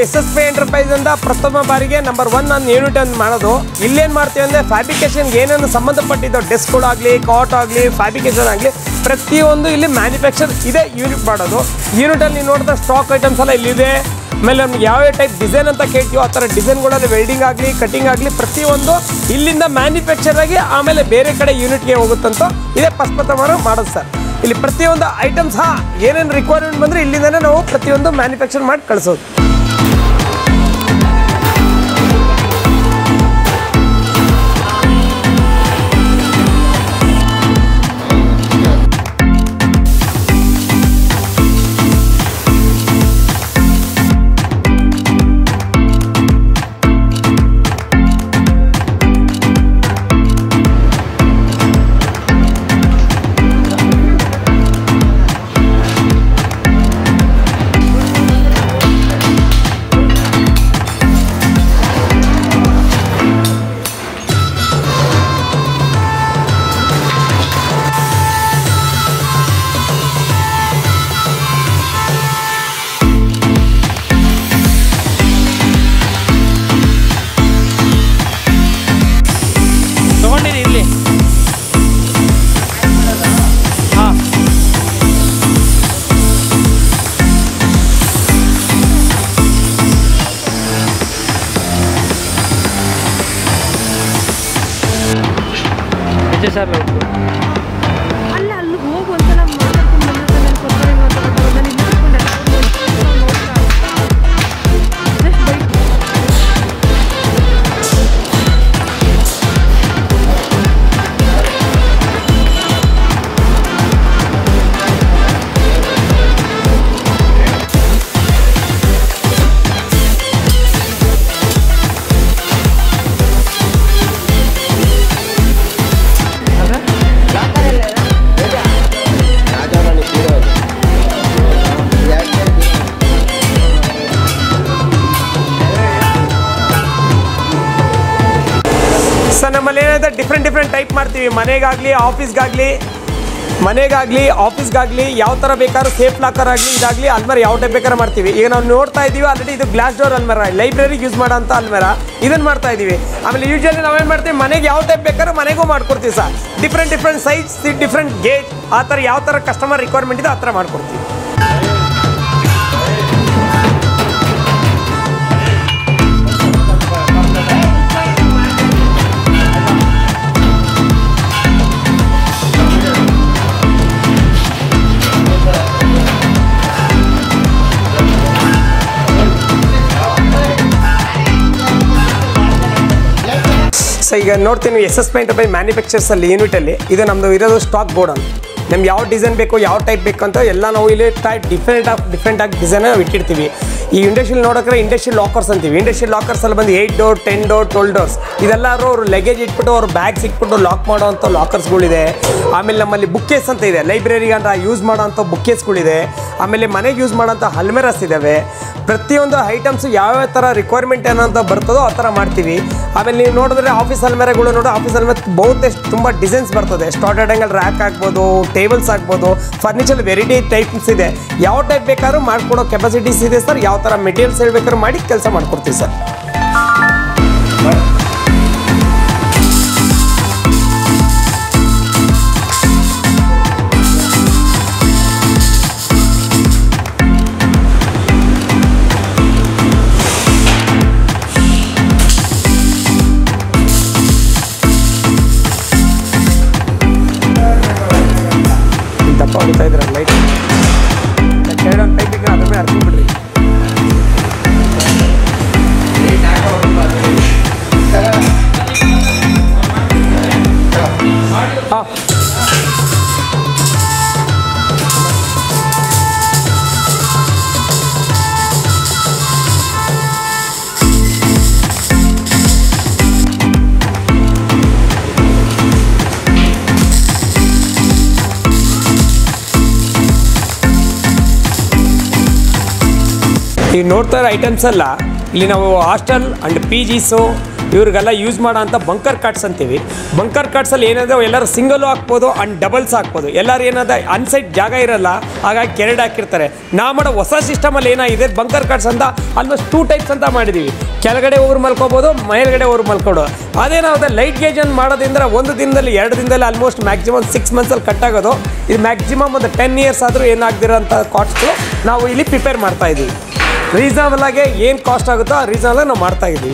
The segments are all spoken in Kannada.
ಎಸ್ ಎಸ್ ಪಿ ಎಂಟರ್ಪ್ರೈಸ್ ಅಂತ ಪ್ರಥಮ ಬಾರಿಗೆ ನಂಬರ್ ಒನ್ ನಾನು ಯೂನಿಟ್ ಅನ್ನು ಮಾಡೋದು ಇಲ್ಲೇನು ಮಾಡ್ತೀವಿ ಅಂದರೆ ಫ್ಯಾಬ್ರಿಕೇಶನ್ಗೆ ಏನೇನು ಸಂಬಂಧಪಟ್ಟಿದ್ದು ಡೆಸ್ಕ್ಗಳಾಗಲಿ ಕಾಟ್ ಆಗಲಿ ಫ್ಯಾಬ್ರಿಕೇಶನ್ ಆಗಲಿ ಪ್ರತಿಯೊಂದು ಇಲ್ಲಿ ಮ್ಯಾನುಫ್ಯಾಕ್ಚರ್ ಇದೆ ಯೂನಿಟ್ ಮಾಡೋದು ಯೂನಿಟಲ್ಲಿ ನೀವು ನೋಡಿದ್ರೆ ಸ್ಟಾಕ್ ಐಟಮ್ಸ್ ಎಲ್ಲ ಇಲ್ಲಿದೆ ಆಮೇಲೆ ನಮ್ಗೆ ಯಾವ ಟೈಪ್ ಡಿಸೈನ್ ಅಂತ ಕೇಳ್ತೀವೋ ಆ ಥರ ಡಿಸೈನ್ಗಳಲ್ಲಿ ವೆಲ್ಡಿಂಗ್ ಆಗಲಿ ಕಟಿಂಗ್ ಆಗಲಿ ಪ್ರತಿಯೊಂದು ಇಲ್ಲಿಂದ ಮ್ಯಾನುಫ್ಯಾಕ್ಚರ್ ಆಗಿ ಆಮೇಲೆ ಬೇರೆ ಕಡೆ ಯೂನಿಟ್ಗೆ ಹೋಗುತ್ತಂತ ಇದೇ ಫಸ್ಟ್ ಪ್ರಥಮ ಮಾಡೋದು ಸರ್ ಇಲ್ಲಿ ಪ್ರತಿಯೊಂದು ಐಟಮ್ಸ್ ಹಾ ಏನೇನು ರಿಕ್ವೈರ್ಮೆಂಟ್ ಬಂದರೆ ಇಲ್ಲಿಂದನೇ ನಾವು ಪ್ರತಿಯೊಂದು ಮ್ಯಾನುಫ್ಯಾಕ್ಚರ್ ಮಾಡಿ ಕಳಿಸೋದು ತಗೊಂಡಿರಿ ಇಲ್ಲಿ ಹಾಂ ವಿಜಯ್ ಸರ್ ಅಲ್ಲ ಅಲ್ಲಿ ಹೋಗಿ ಒಂದ್ಸಲ ಮಾತಾಡ್ಕೊಂಡು ಬಂದಿರ್ತಾನೆ ಕೊಬ್ಬರಿ ಮಾತಾಡೋದು ನಾನು ಇಲ್ಲಿ ಕೂತ್ಕೊಂಡೆ ನೋಡ್ತಾ ಜಸ್ಟ್ ಬೈಕ್ ಸರ್ ನಮ್ಮಲ್ಲಿ ಏನಾದ್ರೆ ಡಿಫ್ರೆಂಟ್ ಡಿಫ್ರೆಂಟ್ ಟೈಪ್ ಮಾಡ್ತೀವಿ ಮನೆಗಾಗಲಿ ಆಫೀಸ್ಗಾಗಲಿ ಮನೆಗಾಗಲಿ ಆಫೀಸ್ಗಾಗಲಿ ಯಾವ ಥರ ಬೇಕಾದ್ರೂ ಸೇಫ್ ಲಾಕರ್ ಆಗಲಿ ಇದಾಗಲಿ ಅಲ್ಮೇರ ಯಾವ ಟೈಪ್ ಬೇಕಾದ್ರೂ ಮಾಡ್ತೀವಿ ಈಗ ನಾವು ನೋಡ್ತಾ ಇದ್ದೀವಿ ಆಲ್ರೆಡಿ ಇದು ಗ್ಲಾಸ್ ಡೋರ್ ಅಲ್ಮೇರ ಲೈಬ್ರರಿಗೆ ಯೂಸ್ ಮಾಡೋಂಥ ಅಲ್ಮೇರ ಇದನ್ನು ಮಾಡ್ತಾ ಇದ್ದೀವಿ ಆಮೇಲೆ ಯೂಶಲಿ ನಾವೇನು ಮಾಡ್ತೀವಿ ಮನೆಗೆ ಯಾವ ಟೈಪ್ ಬೇಕಾದ್ರೂ ಮನೆಗೂ ಮಾಡ್ಕೊಡ್ತೀವಿ sir different different size different gate ಆ ಥರ ಯಾವ ಥರ ಕಸ್ಟಮರ್ ರಿಕ್ವೈರ್ಮೆಂಟ್ ಇದೆ ಆ ಥರ ಮಾಡ್ಕೊಡ್ತೀವಿ ಸೊ ಈಗ ನೋಡ್ತೀನಿ S S paint by manufacturers ಅಲ್ಲಿ ಯೂನಿಟಲ್ಲಿ ಇದು ನಮ್ಮದು ಇರೋದು ಸ್ಟಾಕ್ ಗೋಡನ್ ನಮ್ಗೆ ಯಾವ ಡಿಸೈನ್ ಬೇಕು ಯಾವ ಟೈಪ್ ಬೇಕು ಅಂತ ಎಲ್ಲ ನಾವು ಇಲ್ಲಿ ಟೈಪ್ ಡಿಫ್ರೆಂಟ್ ಆಫ್ ಡಿಫ್ರೆಂಟ್ ಆಗಿ ಡಿಸೈನ್ ನಾವು ಇಟ್ಟಿರ್ತೀವಿ ಈ ಇಂಡಸ್ಟ್ರಿಯಲ್ ನೋಡೋಕ್ರೆ ಇಂಡಸ್ಟ್ರಿಯಲ್ ಲಾಕರ್ಸ್ ಅಂತೀವಿ ಇಂಡಸ್ಟ್ರಿಯಲ್ ಲಾಕರ್ಸ್ ಅಲ್ಲಿ ಬಂದು eight door ten door twelve doors ಇದೆಲ್ಲರೂ ಅವರು ಲಗೇಜ್ ಇಟ್ಬಿಟ್ಟು ಅವ್ರ ಬ್ಯಾಗ್ಸ್ ಇಟ್ಬಿಟ್ಟು ಲಾಕ್ ಮಾಡೋವಂಥ ಲಾಕರ್ಸ್ಗಳಿದೆ ಆಮೇಲೆ ನಮ್ಮಲ್ಲಿ ಬುಕ್ಕೇಸ್ ಅಂತ ಇದೆ ಲೈಬ್ರರಿಗೆ ಅಂತ ಯೂಸ್ ಮಾಡೋಂಥ ಬುಕ್ಕೇಸ್ಗಳಿದೆ ಆಮೇಲೆ ಮನೆಗೆ ಯೂಸ್ ಮಾಡೋಂಥ ಹಲ್ಮೆರಸ್ ಇದ್ದಾವೆ ಪ್ರತಿಯೊಂದು ಐಟಮ್ಸ್ ಯಾವ್ಯಾವ ಥರ ರಿಕ್ವೈರ್ಮೆಂಟ್ ಏನಂತ ಬರ್ತದೋ ಆ ಥರ ಮಾಡ್ತೀವಿ ಆಮೇಲೆ ನೀವು ನೋಡಿದ್ರೆ ಆಫೀಸ್ ಅಲ್ಮೇರೆಗಳು ನೋಡಿ ಆಫೀಸ್ ಅಲ್ಮೇರೆ ಬಹುತೇಷ್ಟು ತುಂಬ ಡಿಸೈನ್ಸ್ ಬರ್ತದೆ ಸ್ಟಾರ್ಟೆಡ್ ಆ್ಯಂಗಲ್ ರ್ಯಾಕ್ ಆಗ್ಬೋದು ಟೇಬಲ್ಸ್ ಆಗ್ಬೋದು ಫರ್ನಿಚರ್ ವೆರೈಟಿ ಟೈಪ್ಸ್ ಇದೆ ಯಾವ ಟೈಪ್ ಬೇಕಾದ್ರೂ ಮಾಡ್ಕೊಡೋ ಕೆಪಾಸಿಟೀಸ್ ಇದೆ ಸರ್ ಯಾವ ಥರ ಮೆಟೀರಿಯಲ್ಸ್ ಹೇಳ್ಬೇಕಾದ್ರೂ ಮಾಡಿ ಕೆಲಸ ಮಾಡ್ಕೊಡ್ತೀವಿ ಸರ್ ದಪ್ಪ ಹೊಡಿತಾ ಇದ್ರೆ ಲೈಟ್ ಕೆಳಗಡೆ ಪೈಪ್ ಇದ್ರೆ ಅದ್ರ ಮೇಲೆ ಹರ್ಕೊಂಡ್ ಬಿಡ್ರಿ ಹಾಂ ಈಗ ನೋಡ್ತಾ ಇರೋ ಐಟಮ್ಸ್ ಎಲ್ಲ ಇಲ್ಲಿ ನಾವು ಹಾಸ್ಟೆಲ್ ಆ್ಯಂಡ್ ಪಿ ಜಿಸು ಇವ್ರಿಗೆಲ್ಲ ಯೂಸ್ ಮಾಡೋ ಅಂತ ಬಂಕರ್ ಕಾರ್ಡ್ಸ್ ಅಂತೀವಿ ಬಂಕರ್ ಕಾರ್ಡ್ಸಲ್ಲಿ ಏನಾದ್ರೆ ಎಲ್ಲರೂ ಸಿಂಗಲು ಹಾಕ್ಬೋದು ಆ್ಯಂಡ್ ಡಬಲ್ಸ್ ಹಾಕ್ಬೋದು ಎಲ್ಲರೂ ಏನಾದ ಅನ್ಸೈಡ್ ಜಾಗ ಇರಲ್ಲ ಹಾಗಾಗಿ ಕೆರಡ್ ಹಾಕಿರ್ತಾರೆ ನಾವು ಮಾಡೋ ಹೊಸ ಸಿಸ್ಟಮಲ್ಲಿ ಏನಾಗಿದೆ ಬಂಕರ್ ಕಾರ್ಡ್ಸ್ ಅಂತ ಆಲ್ಮೋಸ್ಟ್ ಟೂ ಟೈಪ್ಸ್ ಅಂತ ಮಾಡಿದ್ದೀವಿ ಕೆಳಗಡೆ ಒಬ್ರು ಮಲ್ಕೋಬೋದು ಮೇಲ್ಗಡೆ ಒಬ್ರು ಮಲ್ಕೊಡು ಅದೇನಾಗುತ್ತೆ ಲೈಟ್ ಗೇಜ್ ಅನ್ನು ಮಾಡೋದ್ರಿಂದ ಒಂದು ದಿನದಲ್ಲಿ ಎರಡು ದಿನದಲ್ಲಿ ಆಲ್ಮೋಸ್ಟ್ ಮ್ಯಾಕ್ಸಿಮಮ್ ಸಿಕ್ಸ್ ಮಂತ್ಸಲ್ಲಿ ಕಟ್ ಆಗೋದು ಇದು ಮ್ಯಾಕ್ಸಿಮಮ್ ಒಂದು ಟೆನ್ ಇಯರ್ಸ್ ಆದರೂ ಏನಾಗದಿರೋಂಥ ಕಾಸ್ಟ್ಗಳು ನಾವು ಇಲ್ಲಿ ಪ್ರಿಪೇರ್ ಮಾಡ್ತಾ ಇದ್ದೀವಿ ರೀಸನಬಲ್ ಆಗಿ ಏನು ಕಾಸ್ಟ್ ಆಗುತ್ತೋ ಆ ರೀಸನಲ್ಲ ನಾವು ಮಾಡ್ತಾ ಇದ್ದೀವಿ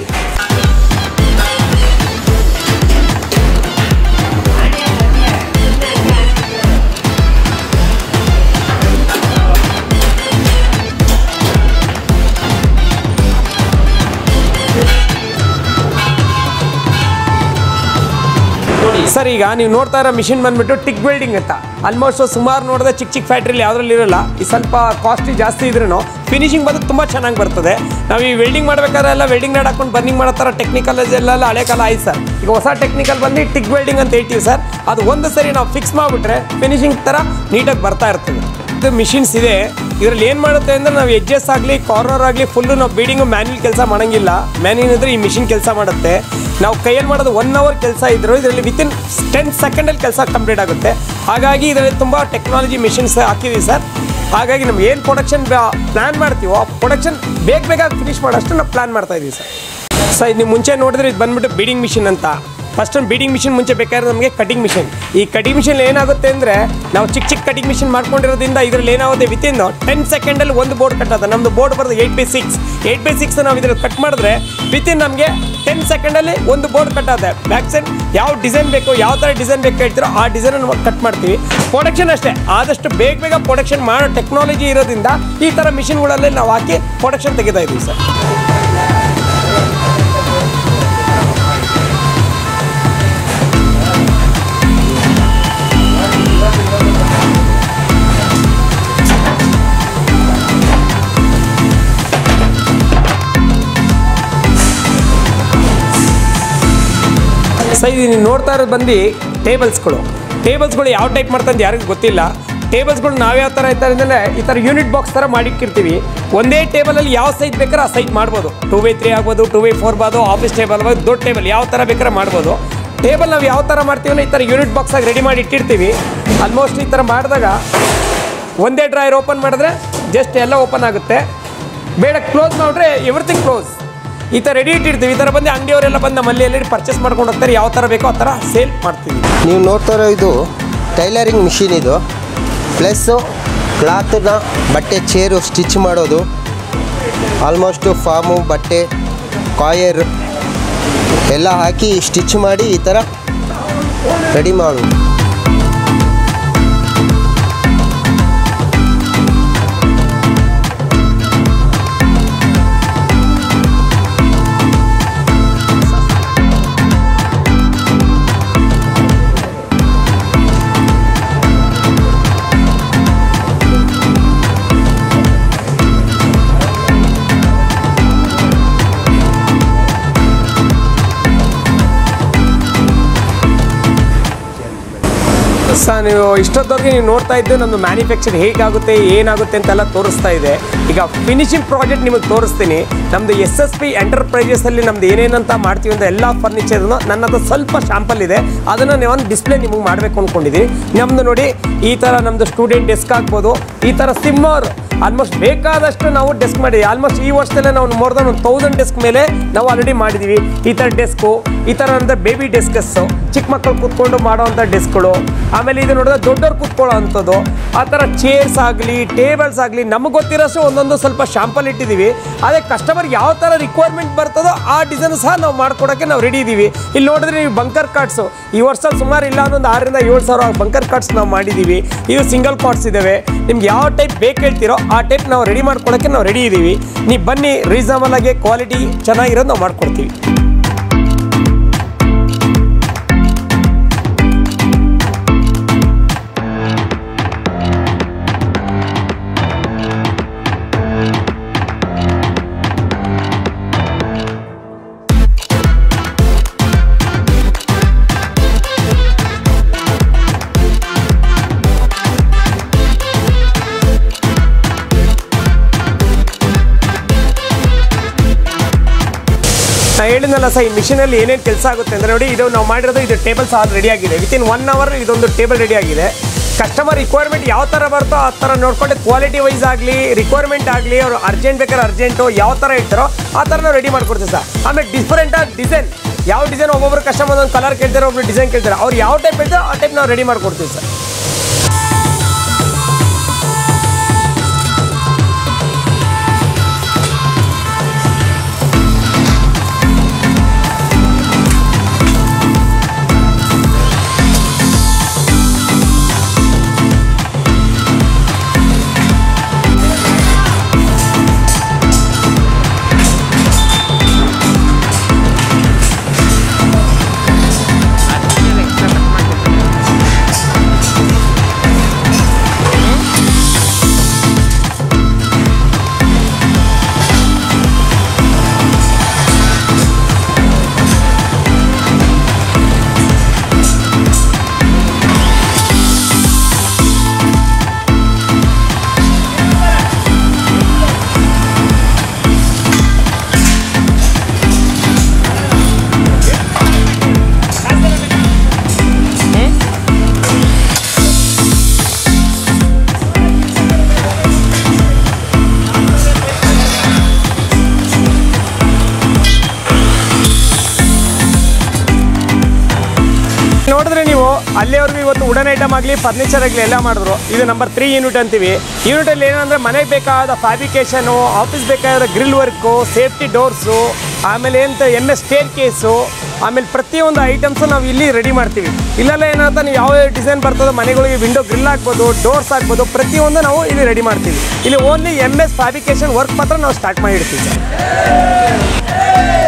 ಸರ್ ಈಗ ನೀವು ನೋಡ್ತಾ ಇರೋ ಮಿಷಿನ್ ಬಂದ್ಬಿಟ್ಟು ಟಿಕ್ ವೆಲ್ಡಿಂಗ್ ಅಂತ ಆಲ್ಮೋಸ್ಟ್ ಸುಮಾರು ನೋಡಿದ್ರೆ ಚಿಕ್ಕ ಚಿಕ್ಕ ಫ್ಯಾಕ್ಟ್ರಿಲಿ ಯಾವುದ್ರಲ್ಲಿ ಇರಲ್ಲ ಈ ಸ್ವಲ್ಪ ಕಾಸ್ಟ್ಲಿ ಜಾಸ್ತಿ ಇದ್ರೂ ಫಿನಿಶಿಂಗ್ ಬಂದು ತುಂಬ ಚೆನ್ನಾಗಿ ಬರ್ತದೆ ನಾವು ಈ ವೆಲ್ಡಿಂಗ್ ಮಾಡ್ಬೇಕಾದ್ರೆ ಎಲ್ಲ ವೆಲ್ಡಿಂಗ್ ನಾಡ್ ಹಾಕೊಂಡು ಬರ್ನಿಂಗ್ ಮಾಡೋ ಥರ ಟೆಕ್ನಿಕಲ್ ಎಲ್ಲ ಹಳೆ ಕಾಲ ಆಯ್ತು ಸರ್ ಈಗ ಹೊಸ ಟೆಕ್ನಿಕಲ್ ಬಂದು ಟಿಕ್ ವೆಲ್ಡಿಂಗ್ ಅಂತ ಹೇಳ್ತೀವಿ ಸರ್ ಅದು ಒಂದು ಸರಿ ನಾವು ಫಿಕ್ಸ್ ಮಾಡಿಬಿಟ್ರೆ ಫಿನಿಶಿಂಗ್ ಥರ ನೀಟಾಗಿ ಬರ್ತಾ ಇರ್ತದೆ ಇದು ಮಿಷಿನ್ಸ್ ಇದೆ ಇದರಲ್ಲಿ ಏನು ಮಾಡುತ್ತೆ ಅಂದರೆ ನಾವು ಎಡ್ಜಸ್ ಆಗಲಿ ಕಾರ್ನರ್ ಆಗಲಿ ಫುಲ್ಲು ನಾವು ಬೀಡಿಂಗು ಮ್ಯಾನ್ಯಲ್ ಕೆಲಸ ಮಾಡೋಂಗಿಲ್ಲ ಮ್ಯಾನ್ಯಲ್ ಇದ್ರೆ ಈ ಮಿಷಿನ್ ಕೆಲಸ ಮಾಡುತ್ತೆ ನಾವು ಕೈಯಲ್ಲಿ ಮಾಡೋದು ಒನ್ ಅವರ್ ಕೆಲಸ ಇದ್ರು ಇದರಲ್ಲಿ ವಿತಿನ್ ಟೆನ್ ಸೆಕೆಂಡಲ್ಲಿ ಕೆಲಸ ಕಂಪ್ಲೀಟ್ ಆಗುತ್ತೆ ಹಾಗಾಗಿ ಇದರಲ್ಲಿ ತುಂಬ ಟೆಕ್ನಾಲಜಿ ಮಿಷಿನ್ಸ್ ಹಾಕಿದ್ದೀವಿ ಸರ್ ಹಾಗಾಗಿ ನಮ್ಗೆ ಏನು ಪ್ರೊಡಕ್ಷನ್ ಪ್ಲ್ಯಾನ್ ಮಾಡ್ತೀವೋ ಆ ಪ್ರೊಡಕ್ಷನ್ ಬೇಗ ಬೇಗ ಫಿನಿಶ್ ಮಾಡೋಷ್ಟು ನಾವು ಪ್ಲ್ಯಾನ್ ಮಾಡ್ತಾ ಇದ್ದೀವಿ ಸರ್ ಸರ್ ನೀವು ಮುಂಚೆ ನೋಡಿದ್ರೆ ಇದು ಬಂದ್ಬಿಟ್ಟು ಬೀಡಿಂಗ್ ಮಿಷಿನ್ ಅಂತ ಫಸ್ಟ್ ಒಂದು ಬೀಡಿಂಗ್ ಮಿಷಿನ್ ಮುಂಚೆ ಬೇಕಾದ್ರೆ ನಮಗೆ ಕಟಿಂಗ್ ಮಿಷಿನ್ ಈ ಕಟಿಂಗ್ ಮಿಷಿನ್ ಏನಾಗುತ್ತೆ ಅಂದರೆ ನಾವು ಚಿಕ್ಕ ಚಿಕ್ಕ ಕಟಿಂಗ್ ಮಿಷಿನ್ ಮಾಡ್ಕೊಂಡಿರೋದ್ರಿಂದ ಇದರಲ್ಲಿ ಏನಾಗುತ್ತೆ ವಿತಿನ್ ಟೆನ್ ಸೆಕೆಂಡಲ್ಲಿ ಒಂದು ಬೋರ್ಡ್ ಕಟ್ ಆಗುತ್ತೆ ನಮ್ಮದು ಬೋರ್ಡ್ ಬರೋದು eight by six eight by six ನಾವು ಇದರಲ್ಲಿ ಕಟ್ ಮಾಡಿದ್ರೆ ವಿತಿನ್ ನಮಗೆ ಟೆನ್ ಸೆಕೆಂಡಲ್ಲಿ ಒಂದು ಬೋರ್ಡ್ ಕಟ್ ಆಗುತ್ತೆ ಬ್ಯಾಕ್ ಸೈಡ್ ಯಾವ ಡಿಸೈನ್ ಬೇಕು ಯಾವ ಥರ ಡಿಸೈನ್ ಬೇಕು ಹೇಳ್ತೀರೋ ಆ ಡಿಸೈನ್ ಕಟ್ ಮಾಡ್ತೀವಿ ಪ್ರೊಡಕ್ಷನ್ ಅಷ್ಟೇ ಆದಷ್ಟು ಬೇಗ ಬೇಗ ಪ್ರೊಡಕ್ಷನ್ ಮಾಡೋ ಟೆಕ್ನಾಲಜಿ ಇರೋದ್ರಿಂದ ಈ ಥರ ಮಿಷಿನ್ಗಳಲ್ಲಿ ನಾವು ಹಾಕಿ ಪ್ರೊಡಕ್ಷನ್ ತೆಗಿತಾ ಇದ್ದೀವಿ ಸರ್ ಸೊ ಇದು ನೀವು ನೋಡ್ತಾ ಇರೋದು ಬಂದು ಟೇಬಲ್ಸ್ಗಳು ಟೇಬಲ್ಸ್ಗಳು ಯಾವ ಟೈಪ್ ಮಾಡ್ತಂದು ಯಾರಿಗೂ ಗೊತ್ತಿಲ್ಲ ಟೇಬಲ್ಸ್ಗಳು ನಾವು ಯಾವ ಥರ ಇರ್ತಾರೆ ಅಂದರೆ ಈ ಥರ ಯೂನಿಟ್ ಬಾಕ್ಸ್ ಥರ ಮಾಡಿಕ್ಕಿರ್ತೀವಿ ಒಂದೇ ಟೇಬಲಲ್ಲಿ ಯಾವ ಸೈಜ್ ಬೇಕಾದ್ರೆ ಆ ಸೈಜ್ ಮಾಡ್ಬೋದು ಟೂ ಬೈ ತ್ರೀ ಆಗ್ಬೋದು ಟೂ ಬೈ ಫೋರ್ ಬಾದು ಆಫೀಸ್ ಟೇಬಲ್ ಆಗ್ಬೋದು ದೊಡ್ಡ ಟೇಬಲ್ ಯಾವ ಥರ ಬೇಕಾದ್ರೆ ಮಾಡ್ಬೋದು ಟೇಬಲ್ ನಾವು ಯಾವ ಥರ ಮಾಡ್ತೀವಿ ಈ ಥರ ಯೂನಿಟ್ ಬಾಕ್ಸಾಗಿ ರೆಡಿ ಮಾಡಿ ಇಟ್ಟಿರ್ತೀವಿ ಆಲ್ಮೋಸ್ಟ್ ಈ ಥರ ಮಾಡಿದಾಗ ಒಂದೇ ಡ್ರಾಯರ್ ಓಪನ್ ಮಾಡಿದ್ರೆ ಜಸ್ಟ್ ಎಲ್ಲ ಓಪನ್ ಆಗುತ್ತೆ ಬೇಡ ಕ್ಲೋಸ್ ಮಾಡಿದ್ರೆ ಎವ್ರಿಥಿಂಗ್ ಕ್ಲೋಸ್ ಈ ಥರ ರೆಡಿ ಇಟ್ಟಿರ್ತೀವಿ ಈ ಥರ ಬಂದು ಅಂಗಡಿಯವರೆಲ್ಲ ಬಂದು ನಮ್ಮಲ್ಲಿ ಎಲ್ಲ ಪರ್ಚೇಸ್ ಮಾಡ್ಕೊಂಡು ಹೋಗ್ತಾರೆ ಯಾವ ಥರ ಬೇಕೋ ಆ ಥರ ಸೇಲ್ ಮಾಡ್ತೀವಿ ನೀವು ನೋಡ್ತಾ ಇರೋ ಇದು ಟೈಲರಿಂಗ್ ಮಿಷಿನ್ ಇದು ಪ್ಲಸ್ಸು ಕ್ಲಾತನ್ನ ಬಟ್ಟೆ ಚೇರು ಸ್ಟಿಚ್ ಮಾಡೋದು ಆಲ್ಮೋಸ್ಟು ಫಾರ್ಮು ಬಟ್ಟೆ ಕಾಯರ್ ಎಲ್ಲ ಹಾಕಿ ಸ್ಟಿಚ್ ಮಾಡಿ ಈ ಥರ ರೆಡಿ ಮಾಡೋದು ಸರ್ ನೀವು ಇಷ್ಟೊತ್ತವರೆಗೆ ನೀವು ನೋಡ್ತಾ ಇದ್ದು ನಮ್ಮದು ಮ್ಯಾನುಫ್ಯಾಕ್ಚರ್ ಹೇಗಾಗುತ್ತೆ ಏನಾಗುತ್ತೆ ಅಂತೆಲ್ಲ ತೋರಿಸ್ತಾ ಇದೆ ಈಗ ಫಿನಿಶಿಂಗ್ ಪ್ರಾಜೆಕ್ಟ್ ನಿಮಗೆ ತೋರಿಸ್ತೀನಿ ನಮ್ಮದು ಎಸ್ ಎಸ್ ಪಿ ಎಂಟರ್ಪ್ರೈಸಸಲ್ಲಿ ನಮ್ದು ಏನೇನಂತ ಮಾಡ್ತೀವಿ ಅಂತ ಎಲ್ಲ ಫರ್ನಿಚರ್ನು ನನ್ನ ಹತ್ರ ಸ್ವಲ್ಪ ಶಾಂಪಲ್ ಇದೆ ಅದನ್ನು ನೀವು ಒಂದು ಡಿಸ್ಪ್ಲೇ ನಿಮಗೆ ಮಾಡಬೇಕು ಅಂದ್ಕೊಂಡಿದ್ದೀನಿ ನಮ್ಮದು ನೋಡಿ ಈ ಥರ ನಮ್ಮದು ಸ್ಟೂಡೆಂಟ್ ಡೆಸ್ಕ್ ಆಗ್ಬೋದು ಈ ಥರ ಸಿಮ್ಮರ್ ಆಲ್ಮೋಸ್ಟ್ ಬೇಕಾದಷ್ಟು ನಾವು ಡೆಸ್ಕ್ ಮಾಡಿದ್ದೀವಿ ಆಲ್ಮೋಸ್ಟ್ ಈ ವರ್ಷದಲ್ಲೇ ನಾವು ಮೋರ್ ದನ್ ಒಂದು ತೌಸಂಡ್ ಡೆಸ್ಕ್ ಮೇಲೆ ನಾವು ಆಲ್ರೆಡಿ ಮಾಡಿದ್ದೀವಿ ಈ ಥರ ಡೆಸ್ಕು ಈ ಥರ ಅಂದರೆ ಬೇಬಿ ಡೆಸ್ಕಸ್ಸು ಚಿಕ್ಕ ಮಕ್ಕಳು ಕೂತ್ಕೊಂಡು ಮಾಡೋವಂಥ ಡೆಸ್ಕ್ಗಳು ಆಮೇಲೆ ಇದು ನೋಡಿದ್ರೆ ದೊಡ್ಡವ್ರು ಕೂತ್ಕೊಳ್ಳೋ ಅಂಥದ್ದು ಆ ಥರ ಚೇರ್ಸ್ ಆಗಲಿ ಟೇಬಲ್ಸ್ ಆಗಲಿ ನಮಗೆ ಗೊತ್ತಿರೋಷ್ಟು ಒಂದೊಂದು ಸ್ವಲ್ಪ ಶಾಂಪಲ್ ಇಟ್ಟಿದ್ದೀವಿ ಅದೇ ಕಸ್ಟಮರ್ ಯಾವ ಥರ ರಿಕ್ವೈರ್ಮೆಂಟ್ ಬರ್ತದೋ ಆ ಡಿಸೈನ್ ಸಹ ನಾವು ಮಾಡ್ಕೊಡೋಕ್ಕೆ ನಾವು ರೆಡಿ ಇದ್ದೀವಿ ಇಲ್ಲಿ ನೋಡಿದ್ರೆ ನೀವು ಬಂಕರ್ ಕಾರ್ಡ್ಸು ಈ ವರ್ಷದಲ್ಲಿ ಸುಮಾರು ಇಲ್ಲ ಅನ್ನೊಂದು ಆರರಿಂದ ಏಳು ಸಾವಿರ ಬಂಕರ್ ಕಾರ್ಡ್ಸ್ ನಾವು ಮಾಡಿದ್ದೀವಿ ಇದು ಸಿಂಗಲ್ ಕಾರ್ಡ್ಸ್ ಇದ್ದಾವೆ ನಿಮ್ಗೆ ಯಾವ ಟೈಪ್ ಬೇಕು ಹೇಳ್ತೀರೋ ಆ ಟೈಪ್ ನಾವು ರೆಡಿ ಮಾಡ್ಕೊಡೋಕ್ಕೆ ನಾವು ರೆಡಿ ಇದ್ದೀವಿ ನೀವು ಬನ್ನಿ ರೀಸನಬಲ್ ಆಗಿ ಕ್ವಾಲಿಟಿ ಚೆನ್ನಾಗಿರೋದು ನಾವು ಮಾಡ್ಕೊಡ್ತೀವಿ ನಾ ಹೇಳಿದ್ನಲ್ಲ ಸರ್ ಈ ಮಿಷಿನಲ್ಲಿ ಏನೇನು ಕೆಲಸ ಆಗುತ್ತೆ ಅಂದರೆ ನೋಡಿ ಇದು ನಾವು ಮಾಡಿರೋದು ಇದು ಟೇಬಲ್ ಸಹ ರೆಡಿ ಆಗಿದೆ ವಿತಿನ್ ಒನ್ ಅವರ್ ಇದೊಂದು ಟೇಬಲ್ ರೆಡಿ ಆಗಿದೆ ಕಸ್ಟಮರ್ ರಿಕ್ವೈರ್ಮೆಂಟ್ ಯಾವ ಥರ ಬರುತ್ತೋ ಆ ಥರ ನೋಡ್ಕೊಂಡು ಕ್ವಾಲಿಟಿ ವೈಸ್ ಆಗಲಿ ರಿಕ್ವೈರ್ಮೆಂಟ್ ಆಗಲಿ ಅವರು ಅರ್ಜೆಂಟ್ ಬೇಕಾದ್ರೆ ಅರ್ಜೆಂಟು ಯಾವ ಥರ ಇರ್ತಾರೋ ಆ ಥರ ನಾವು ರೆಡಿ ಮಾಡ್ಕೊಡ್ತೀವಿ ಸರ್ ಆಮೇಲೆ ಡಿಫ್ರೆಂಟ್ ಆಗಿ ಡಿಸೈನ್ ಯಾವ ಡಿಸೈನ್ ಒಬ್ಬೊಬ್ರು ಕಸ್ಟಮರ್ ಒಂದು ಕಲರ್ ಕೇಳ್ತಾರೆ ಒಬ್ರು ಡಿಸೈನ್ ಕೇಳ್ತಾರೆ ಅವ್ರು ಯಾವ ಟೈಪ್ ಹೇಳ್ತಾರೆ ಆ ಟೈಪ್ ನಾವು ರೆಡಿ ಮಾಡ್ಕೊಡ್ತೀವಿ ಸರ್ ನೋಡಿದ್ರೆ ನೀವು ಅಲ್ಲಿವರೆಗೂ ಇವತ್ತು ವುಡನ್ ಐಟಮ್ ಆಗಲಿ ಫರ್ನಿಚರ್ ಆಗಲಿ ಎಲ್ಲ ಮಾಡಿದ್ರು ಇದು ನಂಬರ್ ತ್ರೀ ಯೂನಿಟ್ ಅಂತೀವಿ ಯೂನಿಟಲ್ಲಿ ಏನಂದರೆ ಮನೆಗೆ ಬೇಕಾದ ಫ್ಯಾಬ್ರಿಕೇಷನು ಆಫೀಸ್ ಬೇಕಾದ ಗ್ರಿಲ್ ವರ್ಕು ಸೇಫ್ಟಿ ಡೋರ್ಸು ಆಮೇಲೆ ಎಂತ ಎಮ್ ಎಸ್ ಸ್ಟೇರ್ ಕೇಸು ಆಮೇಲೆ ಪ್ರತಿಯೊಂದು ಐಟಮ್ಸು ನಾವು ಇಲ್ಲಿ ರೆಡಿ ಮಾಡ್ತೀವಿ ಇಲ್ಲೆಲ್ಲ ಏನಂತ ನೀವು ಯಾವ ಡಿಸೈನ್ ಬರ್ತದೋ ಮನೆಗಳಿಗೆ ವಿಂಡೋ ಗ್ರಿಲ್ ಆಗ್ಬೋದು ಡೋರ್ಸ್ ಆಗ್ಬೋದು ಪ್ರತಿಯೊಂದು ನಾವು ಇಲ್ಲಿ ರೆಡಿ ಮಾಡ್ತೀವಿ ಇಲ್ಲಿ only M S fabrication work ಮಾತ್ರ ನಾವು ಸ್ಟಾರ್ಟ್ ಮಾಡಿರ್ತೀವಿ ಸರ್